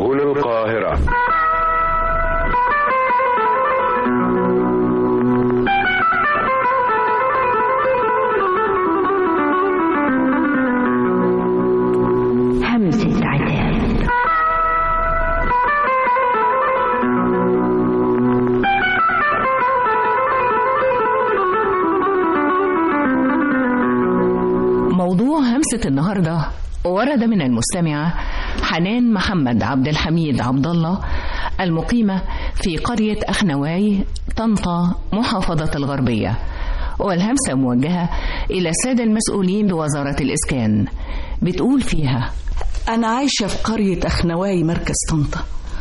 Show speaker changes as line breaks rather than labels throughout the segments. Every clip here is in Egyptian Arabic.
هنا القاهرة
همسة عتاب
موضوع همسة النهاردة ورد من المستمعة حنان محمد عبد الحميد عبد الله المقيمة في قرية أخنواي طنطا محافظة الغربية والهمسة موجهة إلى السادة المسؤولين بوزارة الإسكان بتقول فيها
أنا عايشة في قرية أخنواي مركز طنطا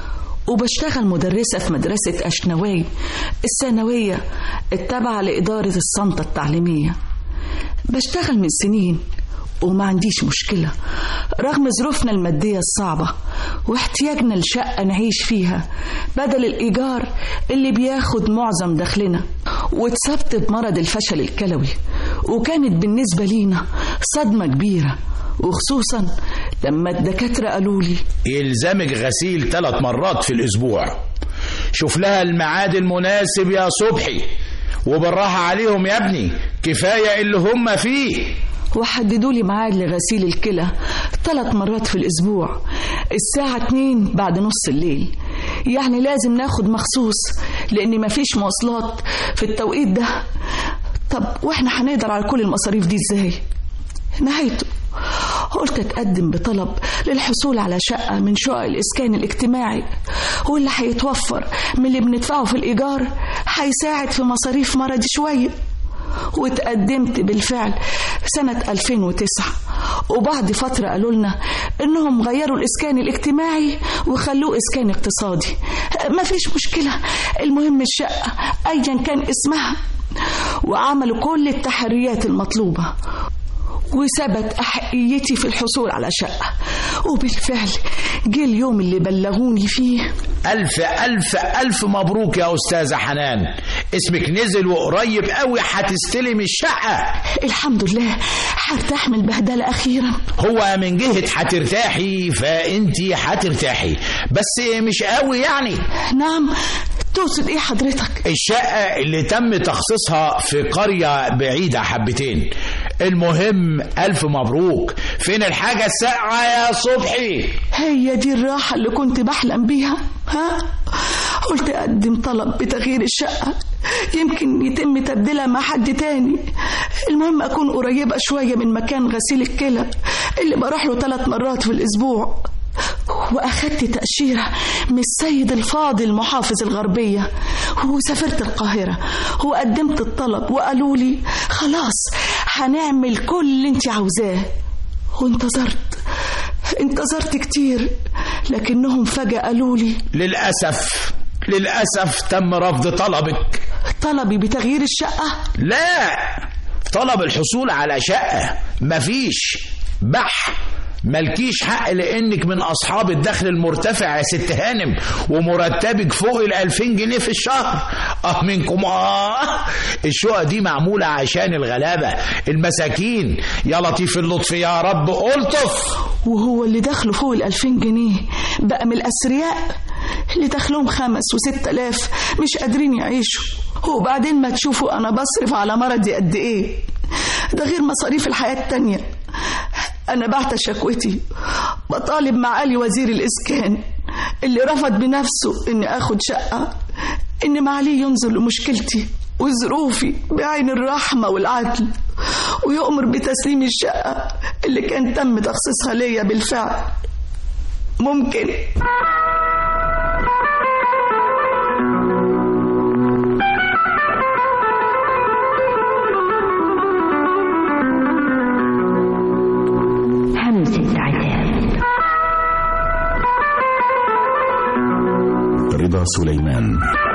وبشتغل مدرسة في مدرسة أشنواي الثانوية التابعة لإدارة الصنطة التعليمية بشتغل من سنين وما عنديش مشكلة رغم ظروفنا المادية الصعبة واحتياجنا لشقة نعيش فيها بدل الإيجار اللي بياخد معظم دخلنا واتصبت بمرض الفشل الكلوي وكانت بالنسبة لينا صدمة كبيرة وخصوصا لما الدكاترة قالوا لي
يلزمك غسيل ثلاث مرات في الأسبوع شوف لها الميعاد المناسب يا صبحي وبالراحة عليهم يا ابني كفاية اللي هم فيه
وحددوا لي ميعاد لغسيل الكلى ثلاث مرات في الأسبوع الساعة اتنين بعد نص الليل يعني لازم ناخد مخصوص لأن مفيش مواصلات في التوقيت ده طب واحنا هنقدر على كل المصاريف دي ازاي نهايته قلت اتقدم بطلب للحصول على شقة من شقق الإسكان الاجتماعي واللي هيتوفر من اللي بندفعه في الإيجار هيساعد في مصاريف مرضي شوية واتقدمت بالفعل سنة 2009 وبعد فترة قالوا لنا إنهم غيروا الإسكان الاجتماعي وخلوه إسكان اقتصادي مفيش مشكلة المهم الشقة أيا كان اسمها وعملوا كل التحريات المطلوبة وثبت أحقيتي في الحصول على شقة وبالفعل جه اليوم اللي بلغوني فيه
ألف ألف ألف مبروك يا أستاذة حنان اسمك نزل وقريب قوي هتستلم الشقة
الحمد لله هرتاح من البهدلة أخيرا
هو من جهة هترتاحي فأنتي هترتاحي بس مش قوي يعني
نعم تقصد ايه حضرتك
الشقة اللي تم تخصيصها في قرية بعيدة حبتين المهم ألف مبروك فين الحاجة الساقعة يا صبحي
هي دي الراحة اللي كنت بحلم بيها ها قلت أقدم طلب بتغيير الشقة يمكن يتم تبديلها مع حد تاني المهم أكون قريبة شوية من مكان غسيل الكلى اللي بروح له ثلاث مرات في الأسبوع وأخدت تأشيرة من السيد الفاضل محافظ الغربية وسافرت القاهرة وقدمت الطلب وقالوا لي خلاص هنعمل كل اللي انت عاوزاه وانتظرت انتظرت كتير لكنهم فجأة قالوا لي
للأسف للأسف تم رفض طلبك
طلبي بتغيير الشقة
لا طلب الحصول على شقة مفيش بح ملكيش حق لانك من اصحاب الدخل المرتفع يا ست هانم ومرتبك فوق ال 2000 جنيه في الشهر اه منكم اه الشقق دي معموله عشان الغلابه المساكين يا لطيف اللطف يا رب الطف
وهو اللي دخله فوق ال 2000 جنيه بقى من الأثرياء اللي دخلهم خمس وست آلاف مش قادرين يعيشوا وبعدين ما تشوفوا أنا بصرف على مرضي قد إيه ده غير مصاريف الحياة التانية أنا بعت شكوتي بطالب معالي وزير الإسكان اللي رفض بنفسه إني آخد شقة إن معاليه ينظر لمشكلتي وظروفي بعين الرحمة والعدل ويؤمر بتسليم الشقة اللي كان تم تخصيصها ليا بالفعل ممكن
همسة عتاب
رضا سليمان